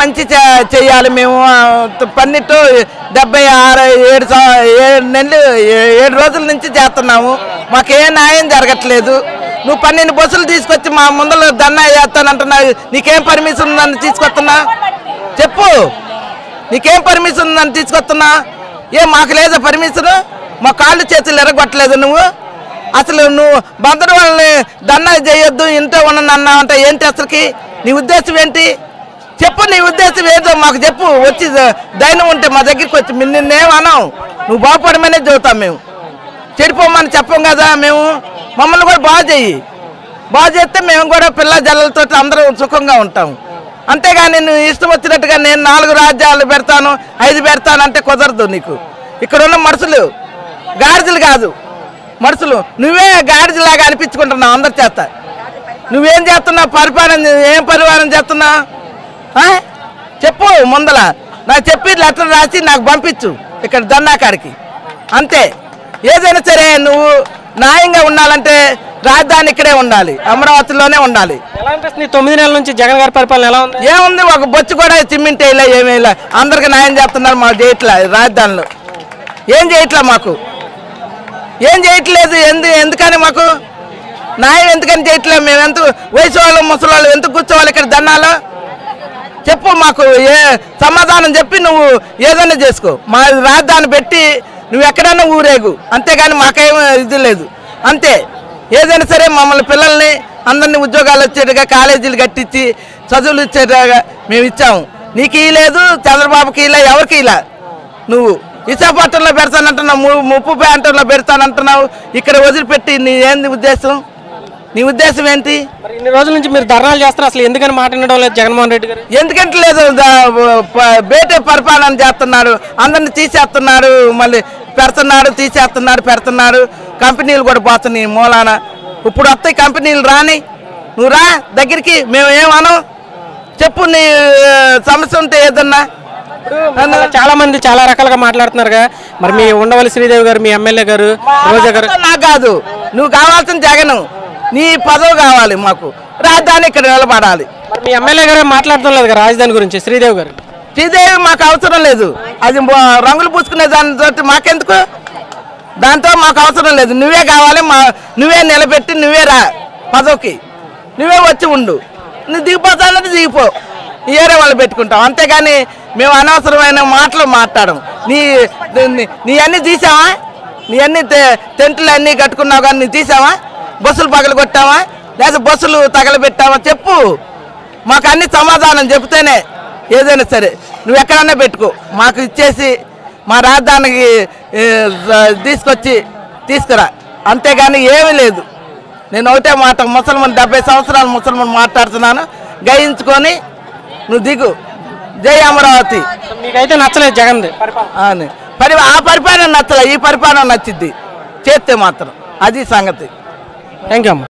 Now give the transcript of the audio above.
మంచి చే- చేయాలి మేము ఆ, పన్నెట్టు డెబ్బై ఆరు ఏడు సం- ఏడు నెలలు ఏ- ఏడు రోజుల నుంచి చేస్తున్నాము మాకు ఏ న్యాయం జరగట్లేదు నువ్వు పన్నెండు బస్సులు తీసుకొచ్చి మా ముందర ధర్నా చేస్తానంటున్నావు నీకేం పర్మిషన్ ఉందని తీసుకొస్తున్నా చెప్పు నీకేం పర్మిషన్ ఉందని తీసుకొస్తున్నా ఏ మాకు లేదా పర్మిషన్ మా కాళ్ళు చేతులు ఎరగొట్టలేదు నువ్వు అసలు నువ్వు బందరు వాళ్ళని దండా చేయొద్దు ఇంట్లో ఉండను అన్నావు అంటే ఏంటి అసలుకి నీ ఉద్దేశం ఏంటి చెప్పు నీ ఉద్దేశం ఏదో మాకు చెప్పు వచ్చి ధైర్యం ఉంటే మా దగ్గరికి వచ్చి మీ- నిన్నేం అన్నాం నువ్వు బాగుపడమనే చెబుతాం మేము చెడిపోమని చెప్పం కదా మేము మమ్మల్ని కూడా బాగు చెయ్యి బాగు చేస్తే మేము కూడా పిల్ల జల్లలతో అందరం సుఖంగా ఉంటాం అంతేగాని నువ్వు ఇష్టం వచ్చినట్టుగా నేను నాలుగు రాజ్యాలు పెడతాను ఐదు పెడతాను అంటే కుదరదు నీకు ఇక్కడ ఉన్న మనుషులు గాడిదలు కాదు మనుషులు నువ్వే గాడిదలాగా అనిపించుకుంటున్నావు అందరి చేత నువ్వేం చేస్తున్నావు పరిపాలన ఏం పరిపాలన చేస్తున్నావు ఆ? చెప్పు ముందల నాకు చెప్పి లెటర్ రాసి నాకు పంపించు ఇక్కడ దన్నాకాడికి అంతే ఏదైనా సరే నువ్వు న్యాయంగా ఉండాలంటే రాజధాని ఇక్కడే ఉండాలి అమరావతిలోనే ఉండాలి ఎలా అనిపిస్తుంది ఈ తొమ్మిది నెలల నుంచి జగన్ గారి పరిపాలన ఎలా ఉంది ఏముంది ఒక బొచ్చు కూడా సిమెంట్ వేయలే ఏమీ వేయలే అందరికి న్యాయం చేస్తున్నారు మాకు చేయట్లే రాజధానిలో ఏం చేయట్లే మాకు ఏం చేయట్లేదు ఎందు ఎందుకని మాకు న్యాయం ఎందుకని చేయట్లేదు మేము ఎంత వయసు వాళ్ళు ముసలి వాళ్ళు ఎందుకు కూర్చోవాలి ఇక్కడ దండాలు చెప్పు మాకు ఏ సమాధానం చెప్పి నువ్వు ఏదైనా చేసుకో మా రాజధాని పెట్టి నువ్వు ఎక్కడైనా ఊరేగు అంతేగాని మాకేం ఇది లేదు అంతే ఏదైనా సరే మమ్మల్ని పిల్లల్ని అందరినీ ఉద్యోగాలు వచ్చేట్టుగా కాలేజీలు కట్టించి చదువులు ఇచ్చేట్టుగా మేము ఇచ్చాము నీకు ఈ లేదు చంద్రబాబుకి ఇలా ఎవరికి ఇలా నువ్వు విశాఖపట్నంలో పెడతానంటున్నావు ము- ముప్పు ప్రాంతంలో పెడతానంటున్నావు ఇక్కడ వదిలిపెట్టి నీ ఏంది ఉద్దేశం నీ ఉద్దేశం ఏంటి మరి ఇన్ని రోజుల నుంచి మీరు ధర్నాలు చేస్తారు అసలు ఎందుకని మాట్లాడడం లేదు జగన్మోహన్ రెడ్డి గారు ఎందుకంటే లేదు దా- ప- బేటే పరిపాలన చేస్తున్నాడు అందరిని తీసేస్తున్నాడు మళ్ళీ పెడుతున్నాడు తీసేస్తున్నాడు పెడుతున్నాడు కంపెనీలు కూడా పోతున్నాయి మూలాన ఇప్పుడు వస్తాయి కంపెనీలు రాని నువ్వు రా దగ్గరికి మేము ఏమనం చెప్పు నీ ఆ, సమస్య ఉంటే ఏదన్నా అలా చాలా మంది చాలా రకాలుగా మాట్లాడుతున్నారుగా మరి మీ ఉండవల్లి శ్రీదేవి గారు మీ ఎమ్మెల్యే గారు రోజా గారు అదంతా నాకు కాదు నువ్వు కావాల్సిన జగను నీ పదవి కావాలి మాకు రాజధాని ఇక్కడ నిలబడాలి మరి మీ ఎమ్మెల్యే గారు మాట్లాడడం లేదు కదా రాజధాని గురించి శ్రీదేవి గారు శ్రీదేవి మాకు అవసరం లేదు అది మొ- రంగులు పూసుకునే దానితో మాకెందుకు దాంతో మాకు అవసరం లేదు నువ్వే కావాలి మా నువ్వే నిలబెట్టి నువ్వే రా పదవికి నువ్వే వచ్చి ఉండు నువ్వు దిగిపోతానంటే దిగిపో ఏరే వాళ్ళు పెట్టుకుంటాం అంతేగాని మేము అనవసరమైన మాటలు మాట్లాడం నీ నీ- నీ అన్నీ తీసావా నీ అన్ని టెంట్లు అన్నీ కట్టుకున్నావు కానీ నీ తీసావా బస్సులు పగలు కొట్టావా లేదా బస్సులు తగలబెట్టావా చెప్పు మాకు అన్ని సమాధానం చెబితేనే ఏదైనా సరే నువ్వు ఎక్కడన్నా పెట్టుకో మాకు ఇచ్చేసి మా రాజధానికి ఏ, జ- తీసుకొచ్చి తీసుకురా అంతేగాని ఏమీ లేదు నేను ఒకటే మాట ముసల్మాన్ డెబ్బై సంవత్సరాలు ముసల్మాన్ మాట్లాడుతున్నాను గయించుకొని నువ్వు దిగు జై అమరావతి మీకైతే నచ్చలేదు జగన్ది పరిపాలన అని పరి ఆ పరిపాలన నచ్చలే ఈ పరిపాలన నచ్చిద్ది చేస్తే మాత్రం అది సంగతి థ్యాంక్ యూ అమ్మ